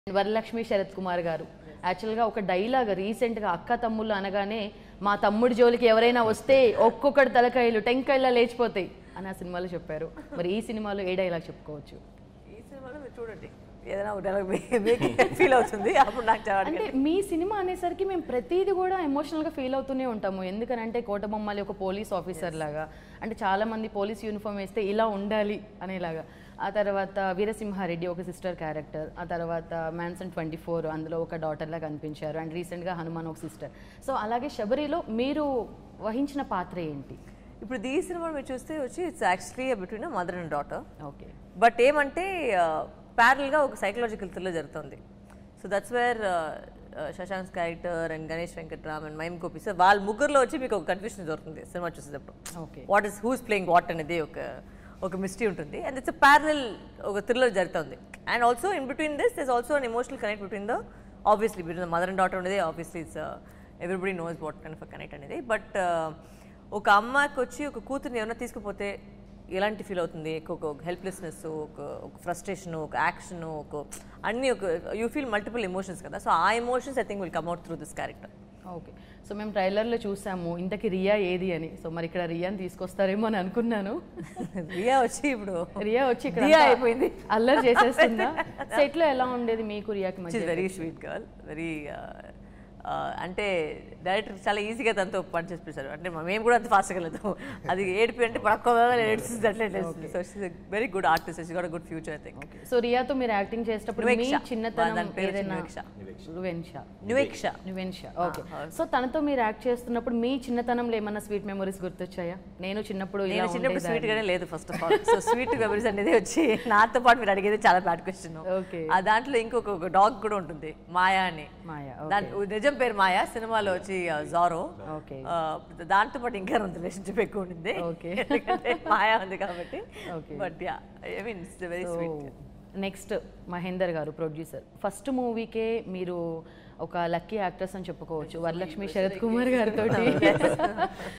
వరలక్ష్మి శరత్ కుమార్ గారు యాక్చువల్గా ఒక డైలాగ్ రీసెంట్గా అక్క తమ్ముళ్ళు అనగానే మా తమ్ముడి జోలికి ఎవరైనా వస్తే ఒక్కొక్కటి తలకాయలు టెంకాయలా లేచిపోతాయి అని ఆ సినిమాలో చెప్పారు మరి ఈ సినిమాలో ఏ డైలాగ్ చెప్పుకోవచ్చు ఈ సినిమాలో మీరు చూడండి ఏదైనా ఒక డైలాగ్ మీకు ఫీల్ అవుతుంది అప్పుడు నాకు చాలా అంటే మీ సినిమా అనేసరికి మేము ప్రతిదీ కూడా ఎమోషనల్గా ఫీల్ అవుతూనే ఉంటాము ఎందుకనంటే కోటబొమ్మలి ఒక పోలీస్ ఆఫీసర్ లాగా అంటే చాలా మంది పోలీస్ యూనిఫామ్ వేస్తే ఇలా ఉండాలి అనేలాగా ఆ తర్వాత వీరసింహారెడ్డి ఒక సిస్టర్ క్యారెక్టర్ ఆ తర్వాత మ్యాన్సన్ ట్వంటీ ఫోర్ అందులో ఒక డాటర్ లాగా కనిపించారు అండ్ రీసెంట్గా హనుమాన్ ఒక సిస్టర్ సో అలాగే శబరిలో మీరు వహించిన పాత్ర ఏంటి ఇప్పుడు ఈ సినిమా మీరు చూస్తే వచ్చి it's actually between mother and daughter okay but ఏమంటే ప్యారల్గా ఒక సైకలాజికల్ థ్రిల్లర్ జరుగుతుంది so that's where Shashank character and Ganesh Venkatram and Mime Gopi sir వాళ్ళ ముగ్గురులో వచ్చి మీకు ఒక కన్ఫ్యూషన్ దొరుకుతుంది సినిమా చూసేటప్పుడు okay what is who's playing what అనేది ఒక ఒక మిస్టరీ ఉంటుంది అండ్ ఇట్స్ ప్యారల్ ఒక థ్రిల్లర్ జరుగుతుంది and also in between this is also an emotional connect between the obviously between the mother and daughter అనేది obviously it's everybody knows what kind of connect అనేది but ఒక అమ్మాయికి వచ్చి ఒక కూతుర్ని ఏమైనా తీసుకుపోతే ఎలాంటి ఫీల్ అవుతుంది ఒక హెల్ప్లెస్నెస్ ఒక ఒక ఫ్రస్ట్రేషన్ ఒక యాక్షన్ ఒక అన్ని ఒక యూ ఫీల్ మల్టిపుల్ ఎమోషన్స్ కదా సో ఆ emotions I think will come out through this character okay so మేము ట్రైలర్లో చూసాము ఇంతకి రియా ఏది అని సో మరి ఇక్కడ రియాని తీసుకొస్తారేమో అని అనుకున్నాను రియా వచ్చి ఇప్పుడు రియా వచ్చి ఇక్కడ దియా అంతా అయిపోయింది. అల్లరి చేసేస్తుందా సెట్ లో ఎలా ఉండేది మీకు రియాకి షీఈ్ మధ్య వెరీ స్వీట్ గర్ల్ వెరీ అంటే డైరెక్టర్ చాలా ఈజీగా తనతో పని చేసి పెట్టారు అంటే మేము కూడా అంత ఫాస్ట్గా లేదు అది ఏడిపి అంటే పడక్కగా ఏడ్చింది అట్లే so she very good artist she got good future I think so రియాతో మీరు యాక్టింగ్ చేసేటప్పుడు మీ నువేక్ష. చిన్నతనం దాని పేరు ఏదైనా నువేక్ష. నువెన్ష నువేక్ష నువెన్ష ఓకే సో తనతో మీరు యాక్ట్ చేస్తున్నప్పుడు మీ చిన్నతనంలో ఏమన్నా స్వీట్ మెమరీస్ గుర్తొచ్చాయా నేను చిన్నప్పుడు ఇలా నేను చిన్నప్పుడు ఉండేదాన్ని. స్వీట్ గానే లేదు first of all so sweet memories అనేది వచ్చి నాతో పాటు మీరు అడిగేది చాలా బ్యాడ్ క్వశ్చన్ Okay. ఆ దాంట్లో ఇంకొక డాగ్ కూడా ఉంటుంది మాయా అని మాయా దాని నిజం పేరు మాయా సినిమాలో వచ్చి జారో ఓకే దాంతో పాటు ఇంకా రెండు రిలేషన్షిప్ ఎక్కువ ఉండింది Okay. ఎందుకంటే మాయా ఉంది కాబట్టి Okay. But yeah I mean it's very sweet next Mahender garu producer first మూవీకే మీరు ఒక లక్కీ యాక్ట్రెస్ అని చెప్పుకోవచ్చు వరలక్ష్మి శరత్ కుమార్ గారితో